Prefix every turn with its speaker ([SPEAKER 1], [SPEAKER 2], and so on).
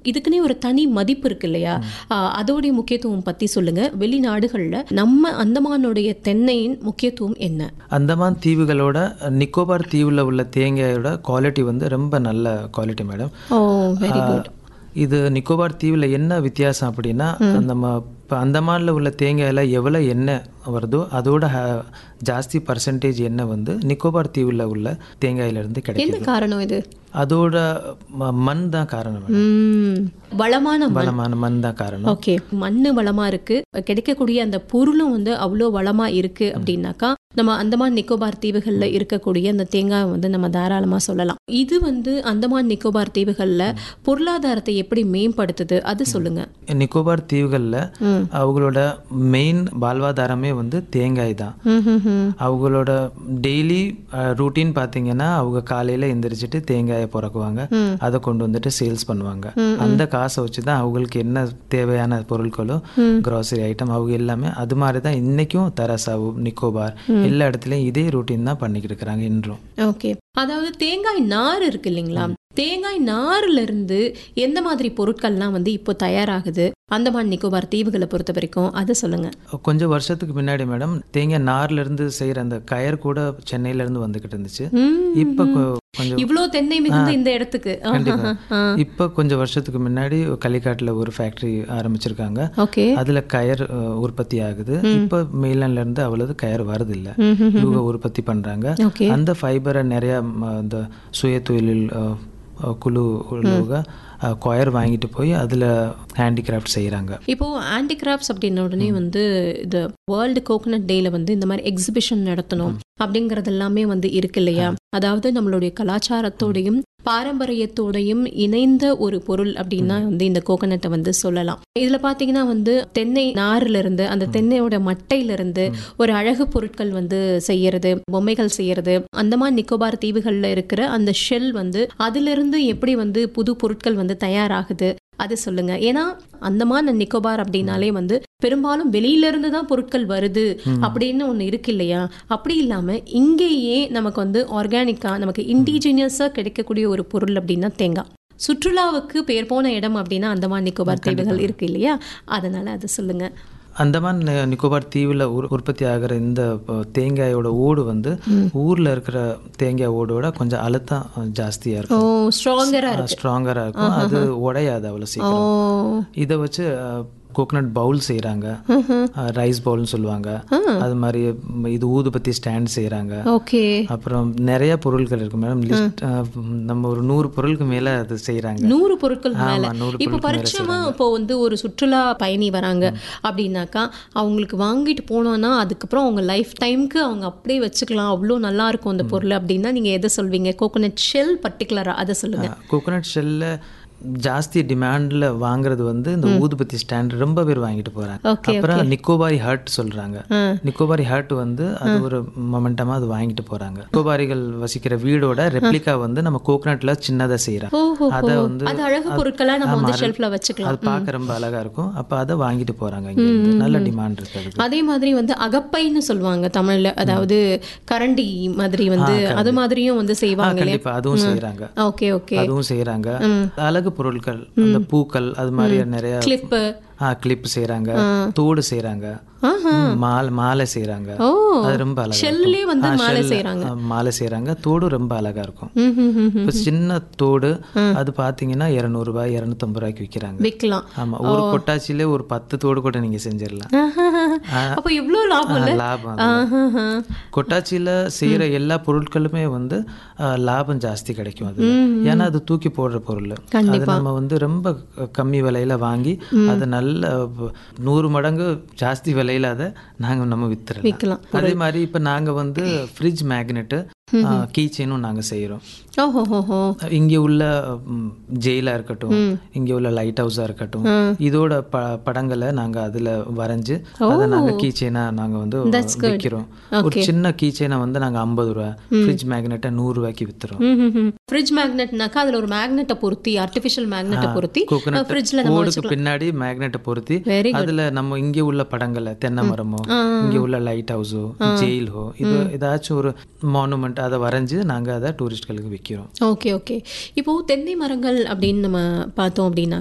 [SPEAKER 1] இதுக்குன்னே ஒரு தனி மதிப்பு இருக்கு இல்லையா ஆஹ் அதோடைய முக்கியத்துவம் பத்தி சொல்லுங்க வெளிநாடுகள்ல நம்ம அந்தமானுடைய தென்னையின் முக்கியத்துவம் என்ன
[SPEAKER 2] அந்தமான் தீவுகளோட நிக்கோபார் தீவில் உள்ள தேங்காயோட குவாலிட்டி வந்து ரொம்ப நல்ல quality madam
[SPEAKER 1] oh very good
[SPEAKER 2] இது நிக்கோபார் தீவில் என்ன வித்தியாசம் அப்படின்னா நம்ம இப்போ அந்தமானில் உள்ள தேங்காயில் எவ்வளோ எண்ணெய் வருதோ அதோட ஹ- ஜாஸ்தி பர்சன்டேஜ் எண்ணெய் வந்து நிக்கோபார் தீவில் உள்ள தேங்காயிலிருந்து கிடைக்குது
[SPEAKER 1] என்ன காரணம் இது
[SPEAKER 2] அதோட ம- மண் தான் காரணம் மேடம்
[SPEAKER 1] ம், வளமான மண்
[SPEAKER 2] வளமான மண் தான் காரணம்
[SPEAKER 1] ஓகே மண்ணு வளமா இருக்கு கிடைக்கக்கூடிய அந்த பொருளும் வந்து அவ்வளோ வளமா இருக்கு அப்படின்னாக்கா நம்ம அந்தமான் நிக்கோபார் தீவுகள்ல இருக்கக்கூடிய அந்த தேங்காய் வந்து நம்ம தாராளமா சொல்லலாம் இது வந்து அந்தமான் நிக்கோபார் தீவுகள்ல பொருளாதாரத்தை எப்படி மேம்படுத்துது அது சொல்லுங்க
[SPEAKER 2] நிக்கோபார் தீவுகளில்
[SPEAKER 1] ம்.
[SPEAKER 2] அவங்களோட மெயின் வாழ்வாதாரமே வந்து தேங்காய் தான்
[SPEAKER 1] ம், ம், ம்.
[SPEAKER 2] அவங்களோட டெய்லி ரூட்டீன் பார்த்தீங்கன்னா அவங்க காலையில் எந்திரிச்சிட்டு தேங்காயை பிறக்குவாங்க அதை கொண்டு வந்துட்டு சேல்ஸ் பண்ணுவாங்க அந்த காசை வச்சு தான் அவங்களுக்கு என்ன தேவையான பொருட்களோ க்ராசரி ஐட்டம் அவங்க எல்லாமே அது மாதிரி தான் இன்னைக்கும் தரசாவு நிக்கோபார் எல்லா இடத்துலையும் இதே ரூட்டீன் தான் பண்ணிக்கிட்டு இருக்கிறாங்க இன்றும்
[SPEAKER 1] ஓகே அதாவது தேங்காய் நார் இருக்கு இல்லைங்களா தேங்காய் நார்ல இருந்து எந்த மாதிரி பொருட்கள்லாம் வந்து இப்போ தயாராகுது அந்தமான் நிக்கோபார் தீவுகளை பொறுத்த வரைக்கும் அதை சொல்லுங்க
[SPEAKER 2] கொஞ்சம் வருஷத்துக்கு முன்னாடி மேடம் தேங்காய் நார்ல இருந்து செய்யற அந்த கயர் கூட சென்னையில இருந்து வந்துகிட்டு இருந்துச்சு
[SPEAKER 1] ம்,
[SPEAKER 2] இப்போ கொ- கொஞ்சம்
[SPEAKER 1] இவ்ளோ தென்னை மிகுந்த இந்த இடத்துக்கு
[SPEAKER 2] கண்டிப்பா
[SPEAKER 1] ஆ.
[SPEAKER 2] இப்போ கொஞ்சம் வருஷத்துக்கு முன்னாடி களிக்காட்டுல ஒரு ஃபேக்டரி ஆரம்பிச்சிருக்காங்க
[SPEAKER 1] ஓகே
[SPEAKER 2] அதுல கயர் அஹ், உற்பத்தி ஆகுது இப்போ மெயிலாண்ட்ல இருந்து அவ்வளவு கயர் வருது இல்ல
[SPEAKER 1] ம், ம்,
[SPEAKER 2] இவங்க உற்பத்தி பண்றாங்க
[SPEAKER 1] ஓகே
[SPEAKER 2] அந்த ஃபைபரை நிறைய ம, இந்த சுய தொழில் அஹ், அஹ், குழு உள்ளவங்க கொயர் வாங்கிட்டு போய் அதுல ஹேண்டிகிராஃப்ட் செய்றாங்க
[SPEAKER 1] இப்போ ஹேண்டிகிராஃப்ட்ஸ் அப்படின்ன உடனே வந்து இந்த வேர்ல்டு கோகனட் டேல வந்து இந்த மாதிரி எக்ஸிபிஷன் நடத்தணும் அப்படிங்கறது எல்லாமே வந்து இருக்கு இல்லையா அதாவது நம்மளுடைய கலாச்சாரத்தோடையும் பாரம்பரியத்தோடையும் இணைந்த ஒரு பொருள் அப்படின்னா வந்து இந்த கோகனட்டை வந்து சொல்லலாம் இதுல பாத்தீங்கன்னா வந்து தென்னை நார்ல இருந்து அந்த தென்னையோட மட்டையில இருந்து ஒரு அழகு பொருட்கள் வந்து செய்யறது பொம்மைகள் செய்யறது அந்தமான் நிக்கோபார் தீவுகள்ல இருக்கிற அந்த ஷெல் வந்து அதுல இருந்து எப்படி வந்து புது பொருட்கள் வந்து தயாராகுது அது சொல்லுங்க ஏன்னா அந்தமான் and நிக்கோபார் அப்படின்னாலே வந்து பெரும்பாலும் வெளியில இருந்து தான் பொருட்கள் வருது அப்படின்னு ஒண்ணு இருக்கு இல்லையா அப்படி இல்லாம இங்கேயே நமக்கு வந்து ஆர்கானிக்கா நமக்கு இண்டிஜினியஸா கிடைக்கக்கூடிய ஒரு பொருள் அப்படின்னா தேங்காய் சுற்றுலாவுக்கு பேர் போன இடம் அப்படின்னா அந்தமான் நிக்கோபார் தீவுகள் இருக்கு இல்லையா அதனால அது சொல்லுங்க
[SPEAKER 2] அந்தமான் நி- நிக்கோபார் தீவில் உர் உற்பத்தி ஆகிற இந்த அஹ், தேங்காயோட ஓடு வந்து ஊர்ல இருக்கிற தேங்காய் ஓடோட கொஞ்சம் அழுத்தம் அஹ், ஜாஸ்தியா
[SPEAKER 1] ஓ
[SPEAKER 2] இருக்கும்
[SPEAKER 1] ஸ்ட்ராங்கரா
[SPEAKER 2] ஸ்ட்ராங்கரா இருக்கும் அது உடையாது அவ்வளவு
[SPEAKER 1] ஓ
[SPEAKER 2] சீக்கிரம் இதை வச்சு கோகனட் பவுல் செய்றாங்க ரைஸ் பவுல்னு சொல்லுவாங்க அது மாதிரி ம், இது ஊதுபத்தி ஸ்டாண்ட் செய்றாங்க
[SPEAKER 1] ஓகே
[SPEAKER 2] அப்புறம் நிறைய பொருட்கள் இருக்கு மேடம் லிஸ்ட் நம்ம ஒரு நூறு பொருளுக்கு மேல அது செய்றாங்க
[SPEAKER 1] நூறு பொருட்கள் மேல
[SPEAKER 2] ஆமா, நூறு
[SPEAKER 1] இப்போ பரிச்சயமா இப்போ வந்து ஒரு சுற்றுலா பயணி வராங்க அப்படின்னாக்கா அவங்களுக்கு வாங்கிட்டு போனோம்னா அதுக்கப்புறம் அவங்க லைஃப் டைம்க்கு அவங்க அப்படியே வச்சுக்கலாம் அவ்வளோ நல்லா இருக்கும் அந்த பொருள் அப்படின்னா நீங்க எதை சொல்வீங்க கோகோனட் ஷெல் பர்டிகுலரா அதை சொல்லுங்க
[SPEAKER 2] கோகனட் ஷெல்ல ஜாஸ்தி டிமாண்ட்ல வாங்குறது வந்து இந்த ஊதுபத்தி ஸ்டாண்ட் ரொம்ப பேர் வாங்கிட்டு போறாங்க
[SPEAKER 1] Okay,
[SPEAKER 2] அப்புறம் நிக்கோபாரி ஹர்ட் சொல்றாங்க நிக்கோபாரி ஹர்ட் வந்து அது ஒரு மொமெண்டமா அது வாங்கிட்டு போறாங்க நிக்கோபாரிகள் வசிக்கிற வீடோட ரெப்ளிகா வந்து நம்ம கோகனட்ல சின்னதா செய்யறாங்க
[SPEAKER 1] ஓஹோ
[SPEAKER 2] அதை வந்து
[SPEAKER 1] அது அழகு பொருட்களா நம்ம வந்து ஷெல்ஃப்ல வச்சுக்கலாம்
[SPEAKER 2] அது பார்க்க ரொம்ப அழகா இருக்கும் அப்ப அதை வாங்கிட்டு போறாங்க இங்க இருந்து. நல்ல டிமாண்ட் இருக்கு அதுக்கு
[SPEAKER 1] அதே மாதிரி வந்து அகப்பைன்னு சொல்லுவாங்க தமிழ்ல அதாவது கரண்டி மாதிரி வந்து அது மாதிரியும் வந்து செய்வாங்க இல்லையா
[SPEAKER 2] கண்டிப்பா அதுவும் செய்யறாங்க
[SPEAKER 1] ஓகே ஓகே
[SPEAKER 2] அதுவும் செய்யறாங்க அழகு பொருட்கள் அந்த பூக்கள் அது மாதிரி நிறைய
[SPEAKER 1] கிளிப்பு
[SPEAKER 2] ஆ கிளிப் செய்றாங்க தோடு செய்றாங்க மாலை மாலை செய்றாங்க
[SPEAKER 1] ஓ
[SPEAKER 2] அது ரொம்ப அழகா
[SPEAKER 1] ஷெல்லே வந்து
[SPEAKER 2] ஆ,
[SPEAKER 1] மாலை
[SPEAKER 2] shell,
[SPEAKER 1] செய்றாங்க
[SPEAKER 2] ஆ, மாலை செய்றாங்க தோடு ரொம்ப அழகா இருக்கும்
[SPEAKER 1] ம், ம், ம், ம்.
[SPEAKER 2] இப்போ சின்ன தோடு அது பாத்தீங்கன்னா இரநூறுபாய் இரநூத்தம்பது ரூபாய்க்கு விற்கிறாங்க
[SPEAKER 1] விற்கலாம்
[SPEAKER 2] ஆமா ஒரு கொட்டாச்சிலே ஒரு பத்து தோடு கூட நீங்க செஞ்சிடலாம்
[SPEAKER 1] அப்ப எவ்வளவு லாபம் இல்ல
[SPEAKER 2] ஆ, லாபம் அதுல.
[SPEAKER 1] ஆஹா.
[SPEAKER 2] கொட்டாச்சியில செய்யற எல்லா பொருட்களுமே வந்து ஆ, லாபம் ஜாஸ்தி கிடைக்கும் அது ஏன்னா அது தூக்கி போடுற பொருள் அது நம்ம வந்து ரொம்ப கம்மி விலையில வாங்கி அதை நல்ல வ- நூறு மடங்கு ஜாஸ்தி விலையில அதை நாங்க நம்ம வித்துறலாம்
[SPEAKER 1] விற்கலாம்
[SPEAKER 2] அதே மாதிரி இப்ப நாங்க வந்து ஃப்ரிட்ஜ் மேக்னெட்டு கீ செயினும் நாங்க செய்றோம்
[SPEAKER 1] ஓஹோ ஹோ ஹோ
[SPEAKER 2] இங்க உள்ள ஜெயிலா இருக்கட்டும் இங்க உள்ள லைட் ஹவுஸா இருக்கட்டும் இதோட ப படங்களை நாங்க அதுல வரைஞ்சு அதை நாங்க கீ செயினா நாங்க வந்து விற்கிறோம் ஒரு சின்ன கீ செயினை வந்து நாங்க ஐம்பது ரூபா ஃப்ரிட்ஜ் மேக்னெட்டை நூறு ரூபாய்க்கு வித்துறோம்
[SPEAKER 1] ஃப்ரிட்ஜ் மேக்னெட்னாக்கா அதுல ஒரு மேக்னெட்டை பொருத்தி ஆர்டிஃபிஷியல் மேக்னெட்டை பொருத்தி
[SPEAKER 2] கோகனட்
[SPEAKER 1] ஃப்ரிட்ஜ்ல நம்ம
[SPEAKER 2] ஓடுக்கு பின்னாடி மேக்னெட்டை பொருத்தி
[SPEAKER 1] Very
[SPEAKER 2] அதுல நம்ம இங்க உள்ள படங்களை தென்னை மரமோ இங்க உள்ள லைட் ஹவுஸோ ஜெயிலோ இது ஏதாச்சும் ஒரு மானுமெண்ட் அதை வரைஞ்சு நாங்க அதை டூரிஸ்ட்களுக்கு விற்கிறோம்
[SPEAKER 1] ஓகே ஓகே இப்போ தென்னை மரங்கள் அப்படின்னு நம்ம பார்த்தோம் அப்படின்னா